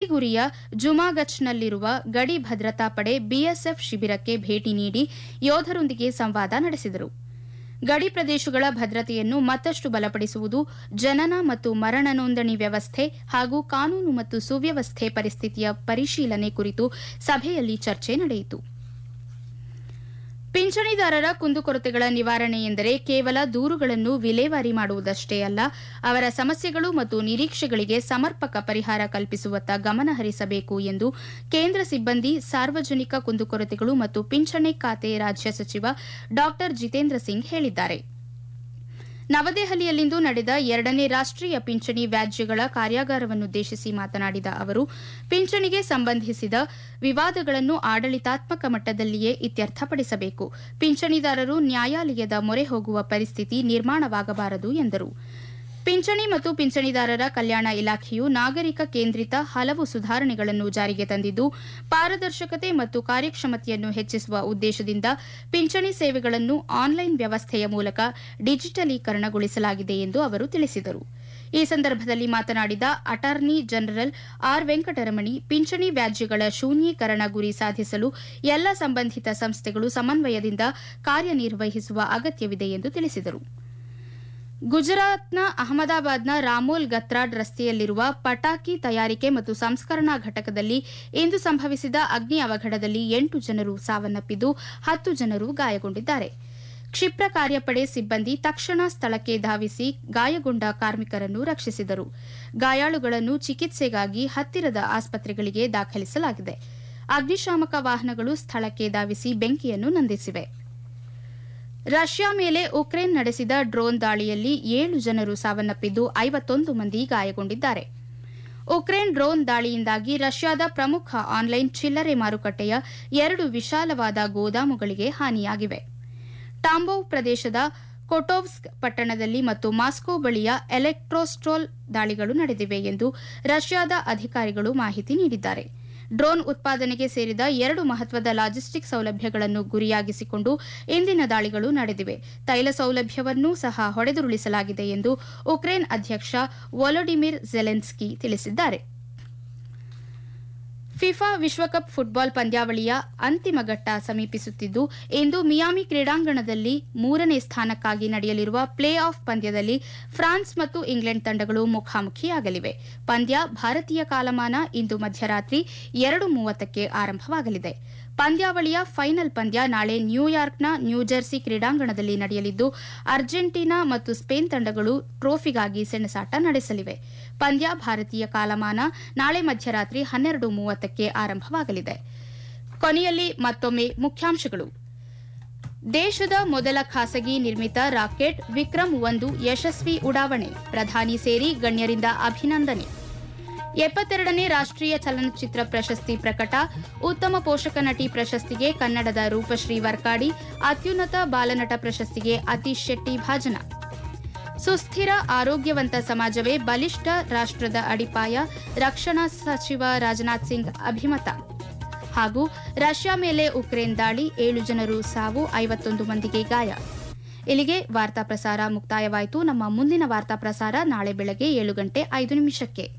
ಸಿಲಿಗುರಿಯ ಜುಮಾಗಚ್ನಲ್ಲಿರುವ ಗಡಿ ಭದ್ರತಾ ಪಡೆ ಬಿಎಸ್ಎಫ್ ಶಿಬಿರಕ್ಕೆ ಭೇಟಿ ನೀಡಿ ಯೋಧರೊಂದಿಗೆ ಸಂವಾದ ನಡೆಸಿದರು ಗಡಿ ಪ್ರದೇಶಗಳ ಭದ್ರತೆಯನ್ನು ಮತ್ತಷ್ಟು ಬಲಪಡಿಸುವುದು ಜನನ ಮತ್ತು ಮರಣ ನೋಂದಣಿ ವ್ಯವಸ್ಥೆ ಹಾಗೂ ಕಾನೂನು ಮತ್ತು ಸುವ್ಯವಸ್ಥೆ ಪರಿಸ್ಥಿತಿಯ ಪರಿಶೀಲನೆ ಕುರಿತು ಸಭೆಯಲ್ಲಿ ಚರ್ಚೆ ನಡೆಯಿತು ಪಿಂಚಣಿದಾರರ ಕುಂದುಕೊರತೆಗಳ ನಿವಾರಣೆ ಎಂದರೆ ಕೇವಲ ದೂರುಗಳನ್ನು ವಿಲೇವಾರಿ ಮಾಡುವುದಷ್ಟೇ ಅಲ್ಲ ಅವರ ಸಮಸ್ಯೆಗಳು ಮತ್ತು ನಿರೀಕ್ಷೆಗಳಿಗೆ ಸಮರ್ಪಕ ಪರಿಹಾರ ಕಲ್ಪಿಸುವತ್ತ ಗಮನ ಹರಿಸಬೇಕು ಎಂದು ಕೇಂದ್ರ ಸಿಬ್ಬಂದಿ ಸಾರ್ವಜನಿಕ ಕುಂದುಕೊರತೆಗಳು ಮತ್ತು ಪಿಂಚಣಿ ಖಾತೆ ರಾಜ್ಯ ಸಚಿವ ಡಾ ಜಿತೇಂದ್ರ ಸಿಂಗ್ ಹೇಳಿದ್ದಾರೆ ನವದೆಹಲಿಯಲ್ಲಿಂದು ನಡೆದ ಎರಡನೇ ರಾಷ್ಟೀಯ ಪಿಂಚಣಿ ವ್ಯಾಜ್ಯಗಳ ಕಾರ್ಯಾಗಾರವನ್ನುದ್ದೇಶಿಸಿ ಮಾತನಾಡಿದ ಅವರು ಪಿಂಚಣಿಗೆ ಸಂಬಂಧಿಸಿದ ವಿವಾದಗಳನ್ನು ಆಡಳಿತಾತ್ಮಕ ಮಟ್ಟದಲ್ಲಿಯೇ ಇತ್ಯರ್ಥಪಡಿಸಬೇಕು ಪಿಂಚಣಿದಾರರು ನ್ಯಾಯಾಲಯದ ಮೊರೆ ಹೋಗುವ ಪರಿಸ್ಥಿತಿ ನಿರ್ಮಾಣವಾಗಬಾರದು ಎಂದರು ಪಿಂಚಣಿ ಮತ್ತು ಪಿಂಚಣಿದಾರರ ಕಲ್ಯಾಣ ಇಲಾಖೆಯು ನಾಗರಿಕ ಕೇಂದ್ರಿತ ಹಲವು ಸುಧಾರಣೆಗಳನ್ನು ಜಾರಿಗೆ ತಂದಿದ್ದು ಪಾರದರ್ಶಕತೆ ಮತ್ತು ಕಾರ್ಯಕ್ಷಮತೆಯನ್ನು ಹೆಚ್ಚಿಸುವ ಉದ್ದೇಶದಿಂದ ಪಿಂಚಣಿ ಸೇವೆಗಳನ್ನು ಆನ್ಲೈನ್ ವ್ಯವಸ್ಥೆಯ ಮೂಲಕ ಡಿಜಿಟಲೀಕರಣಗೊಳಿಸಲಾಗಿದೆ ಎಂದು ಅವರು ತಿಳಿಸಿದರು ಈ ಸಂದರ್ಭದಲ್ಲಿ ಮಾತನಾಡಿದ ಅಟಾರ್ನಿ ಜನರಲ್ ಆರ್ ವೆಂಕಟರಮಣಿ ಪಿಂಚಣಿ ವ್ಯಾಜ್ಯಗಳ ಶೂನ್ಯೀಕರಣ ಗುರಿ ಸಾಧಿಸಲು ಎಲ್ಲ ಸಂಬಂಧಿತ ಸಂಸ್ಥೆಗಳು ಸಮನ್ವಯದಿಂದ ಕಾರ್ಯನಿರ್ವಹಿಸುವ ಅಗತ್ಯವಿದೆ ಎಂದು ತಿಳಿಸಿದರು ಗುಜರಾತ್ನ ಅಹಮದಾಬಾದ್ನ ರಾಮೋಲ್ ಗತ್ರಾಡ್ ರಸ್ತೆಯಲ್ಲಿರುವ ಪಟಾಕಿ ತಯಾರಿಕೆ ಮತ್ತು ಸಂಸ್ಕರಣಾ ಘಟಕದಲ್ಲಿ ಇಂದು ಸಂಭವಿಸಿದ ಅಗ್ನಿ ಅವಘಡದಲ್ಲಿ ಎಂಟು ಜನರು ಸಾವನ್ನಪ್ಪಿದ್ದು ಹತ್ತು ಜನರು ಗಾಯಗೊಂಡಿದ್ದಾರೆ ಕ್ಷಿಪ್ರ ಕಾರ್ಯಪಡೆ ಸಿಬ್ಬಂದಿ ತಕ್ಷಣ ಸ್ಥಳಕ್ಕೆ ಧಾವಿಸಿ ಗಾಯಗೊಂಡ ಕಾರ್ಮಿಕರನ್ನು ರಕ್ಷಿಸಿದರು ಗಾಯಾಳುಗಳನ್ನು ಚಿಕಿತ್ಸೆಗಾಗಿ ಹತ್ತಿರದ ಆಸ್ಪತ್ರೆಗಳಿಗೆ ದಾಖಲಿಸಲಾಗಿದೆ ಅಗ್ನಿಶಾಮಕ ವಾಹನಗಳು ಸ್ಥಳಕ್ಕೆ ಧಾವಿಸಿ ಬೆಂಕಿಯನ್ನು ನಂದಿಸಿವೆ ರಷ್ಯಾ ಮೇಲೆ ಉಕ್ರೇನ್ ನಡೆಸಿದ ಡ್ರೋನ್ ದಾಳಿಯಲ್ಲಿ ಏಳು ಜನರು ಸಾವನ್ನಪ್ಪಿದ್ದು ಐವತ್ತೊಂದು ಮಂದಿ ಗಾಯಗೊಂಡಿದ್ದಾರೆ ಉಕ್ರೇನ್ ಡ್ರೋನ್ ದಾಳಿಯಿಂದಾಗಿ ರಷ್ಯಾದ ಪ್ರಮುಖ ಆನ್ಲೈನ್ ಚಿಲ್ಲರೆ ಮಾರುಕಟ್ಟೆಯ ಎರಡು ವಿಶಾಲವಾದ ಗೋದಾಮುಗಳಿಗೆ ಹಾನಿಯಾಗಿವೆ ಟಾಂಬೋವ್ ಪ್ರದೇಶದ ಕೊಟೋವ್ಸ್ಕ್ ಪಟ್ಟಣದಲ್ಲಿ ಮತ್ತು ಮಾಸ್ಕೋ ಬಳಿಯ ಎಲೆಕ್ಟ್ರೋಸ್ಟ್ರೋಲ್ ದಾಳಿಗಳು ನಡೆದಿವೆ ಎಂದು ರಷ್ಯಾದ ಅಧಿಕಾರಿಗಳು ಮಾಹಿತಿ ನೀಡಿದ್ದಾರೆ ಡ್ರೋನ್ ಉತ್ಪಾದನೆಗೆ ಸೇರಿದ ಎರಡು ಮಹತ್ವದ ಲಾಜಿಸ್ಟಿಕ್ ಸೌಲಭ್ಯಗಳನ್ನು ಗುರಿಯಾಗಿಸಿಕೊಂಡು ಇಂದಿನ ದಾಳಿಗಳು ನಡೆದಿವೆ ತೈಲ ಸೌಲಭ್ಯವನ್ನೂ ಸಹ ಹೊಡೆದುರುಳಿಸಲಾಗಿದೆ ಎಂದು ಉಕ್ರೇನ್ ಅಧ್ಯಕ್ಷ ವೊಲೊಡಿಮಿರ್ ಜೆಲೆನ್ಸ್ಕಿ ತಿಳಿಸಿದ್ದಾರೆ ಫಿಫಾ ವಿಶ್ವಕಪ್ ಫುಟ್ಬಾಲ್ ಪಂದ್ಯಾವಳಿಯ ಅಂತಿಮ ಘಟ್ಟ ಸಮೀಪಿಸುತ್ತಿದ್ದು ಇಂದು ಮಿಯಾಮಿ ಕ್ರೀಡಾಂಗಣದಲ್ಲಿ ಮೂರನೇ ಸ್ಥಾನಕ್ಕಾಗಿ ನಡೆಯಲಿರುವ ಪ್ಲೇ ಆಫ್ ಪಂದ್ಯದಲ್ಲಿ ಫ್ರಾನ್ಸ್ ಮತ್ತು ಇಂಗ್ಲೆಂಡ್ ತಂಡಗಳು ಮುಖಾಮುಖಿಯಾಗಲಿವೆ ಪಂದ್ಯ ಭಾರತೀಯ ಕಾಲಮಾನ ಇಂದು ಮಧ್ಯರಾತ್ರಿ ಎರಡು ಮೂವತ್ತಕ್ಕೆ ಆರಂಭವಾಗಲಿದೆ ಪಂದ್ಯಾವಳಿಯ ಫೈನಲ್ ಪಂದ್ಯ ನಾಳೆ ನ್ಯೂಯಾರ್ಕ್ನ ನ್ಯೂಜೆರ್ಸಿ ಕ್ರೀಡಾಂಗಣದಲ್ಲಿ ನಡೆಯಲಿದ್ದು ಅರ್ಜೆಂಟೀನಾ ಮತ್ತು ಸ್ಪೇನ್ ತಂಡಗಳು ಟ್ರೋಫಿಗಾಗಿ ಸೆಣಸಾಟ ನಡೆಸಲಿವೆ ಪಂದ್ಯ ಭಾರತೀಯ ಕಾಲಮಾನ ನಾಳೆ ಮಧ್ಯರಾತ್ರಿ ಹನ್ನೆರಡು ಮೂವತ್ತಕ್ಕೆ ಆರಂಭವಾಗಲಿದೆ ಕೊನೆಯಲ್ಲಿ ಮತ್ತೊಮ್ಮೆ ಮುಖ್ಯಾಂಶಗಳು ದೇಶದ ಮೊದಲ ಖಾಸಗಿ ನಿರ್ಮಿತ ರಾಕೆಟ್ ವಿಕ್ರಮ್ ಒಂದು ಯಶಸ್ವಿ ಉಡಾವಣೆ ಪ್ರಧಾನಿ ಸೇರಿ ಗಣ್ಯರಿಂದ ಅಭಿನಂದನೆ ಎಪ್ಪತ್ತೆರಡನೇ ರಾಷ್ಟೀಯ ಚಲನಚಿತ್ರ ಪ್ರಶಸ್ತಿ ಪ್ರಕಟ ಉತ್ತಮ ಪೋಷಕ ನಟಿ ಪ್ರಶಸ್ತಿಗೆ ಕನ್ನಡದ ರೂಪಶ್ರೀ ವರ್ಕಾಡಿ ಅತ್ಯುನ್ನತ ಬಾಲನಟ ಪ್ರಶಸ್ತಿಗೆ ಅತೀಶ್ ಶೆಟ್ಟಿ ಭಾಜನ ಸುಸ್ಥಿರ ಆರೋಗ್ಯವಂತ ಸಮಾಜವೇ ಬಲಿಷ್ಠ ರಾಷ್ಟದ ಅಡಿಪಾಯ ರಕ್ಷಣಾ ಸಚಿವ ರಾಜನಾಥ್ ಸಿಂಗ್ ಅಭಿಮತ ಹಾಗೂ ರಷ್ಯಾ ಮೇಲೆ ಉಕ್ರೇನ್ ದಾಳಿ ಏಳು ಜನರು ಸಾವು ಐವತ್ತೊಂದು ಮಂದಿಗೆ ಗಾಯ ಇಲ್ಲಿಗೆ ವಾರ್ತಾ ಪ್ರಸಾರ ಮುಕ್ತಾಯವಾಯಿತು ನಮ್ಮ ಮುಂದಿನ ವಾರ್ತಾ ಪ್ರಸಾರ ನಾಳೆ ಬೆಳಗ್ಗೆ ಏಳು ಗಂಟೆ ಐದು ನಿಮಿಷಕ್ಕೆ